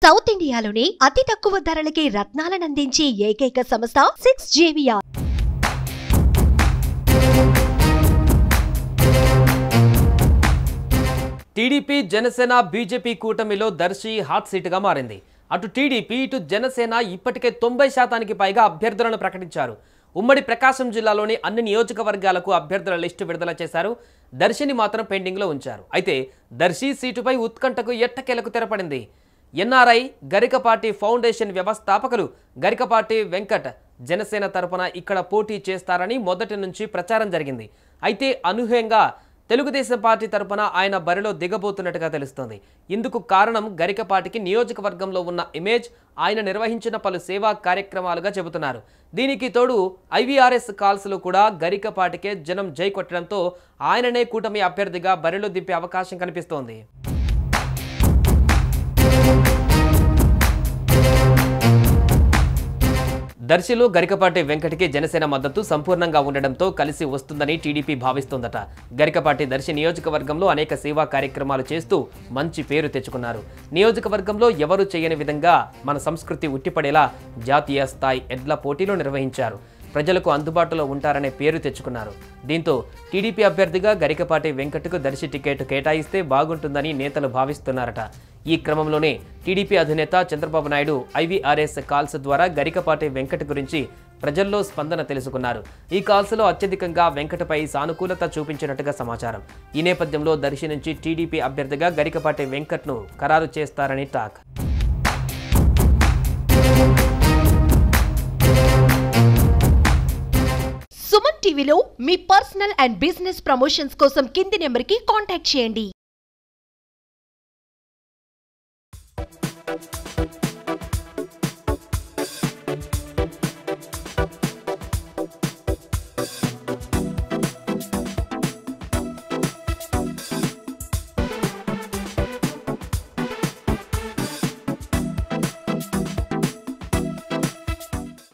south ఇండియాలోనే అతి తక్కువ ధరలకి రత్నాలనందించే ఏకైక సంస్థ సిక్స్ జేవియా టీడీపీ జనసేన బీజేపీ కూటమిలో దర్శి హాట్ సీటుగా మారింది అటు టీడీపీ ఇటు జనసేన ఇప్పటికే తొంభై శాతానికి పైగా అభ్యర్థులను ప్రకటించారు ఉమ్మడి ప్రకాశం జిల్లాలోని అన్ని నియోజకవర్గాలకు అభ్యర్థుల లిస్టు విడుదల చేశారు దర్శిని మాత్రం పెండింగ్లో ఉంచారు అయితే దర్శి సీటుపై ఉత్కంఠకు ఎట్టకేలకు తెరపడింది ఎన్ఆర్ఐ గరికపాటి ఫౌండేషన్ వ్యవస్థాపకులు గరికపాటి వెంకట్ జనసేన తరపున ఇక్కడ పోటీ చేస్తారని మొదటి నుంచి ప్రచారం జరిగింది అయితే అనూహ్యంగా తెలుగుదేశం పార్టీ తరపున ఆయన బరిలో దిగబోతున్నట్టుగా తెలుస్తోంది ఇందుకు కారణం గరికపాటికి నియోజకవర్గంలో ఉన్న ఇమేజ్ ఆయన నిర్వహించిన పలు సేవా కార్యక్రమాలుగా చెబుతున్నారు దీనికి తోడు ఐవీఆర్ఎస్ కాల్స్లో కూడా గరికపాటికే జనం జై కొట్టడంతో ఆయననే కూటమి అభ్యర్థిగా బరిలో దింపే అవకాశం కనిపిస్తోంది దర్శిలో గరికపాటి వెంకటికి జనసేన మద్దతు సంపూర్ణంగా ఉండడంతో కలిసి వస్తుందని టీడీపీ భావిస్తోందట గరికపాటి దర్శి నియోజకవర్గంలో అనేక సేవా కార్యక్రమాలు చేస్తూ మంచి పేరు తెచ్చుకున్నారు నియోజకవర్గంలో ఎవరు చేయని విధంగా మన సంస్కృతి ఉట్టిపడేలా జాతీయ స్థాయి ఎడ్ల పోటీలు నిర్వహించారు ప్రజలకు అందుబాటులో ఉంటారనే పేరు తెచ్చుకున్నారు దీంతో టీడీపీ అభ్యర్థిగా గరికపాటి వెంకట్కు దర్శి టికెట్ కేటాయిస్తే బాగుంటుందని నేతలు భావిస్తున్నారట ఈ క్రమంలోనే టీడీపీ అధినేత చంద్రబాబు నాయుడు ఐవీఆర్ఎస్ కాల్స్ ద్వారా గరికపాటి వెంకట్ గురించి ప్రజల్లో స్పందన తెలుసుకున్నారు ఈ కాల్స్లో అత్యధికంగా వెంకటపై సానుకూలత చూపించినట్టుగా సమాచారం ఈ నేపథ్యంలో దర్శి నుంచి టీడీపీ అభ్యర్థిగా గరికపాటి వెంకట్ను ఖరారు చేస్తారని టాక్ సుమన్ టీవీలో మీ పర్సనల్ అండ్ బిజినెస్ ప్రమోషన్స్ కోసం కింది నెంబర్కి కాంటాక్ట్ చేయండి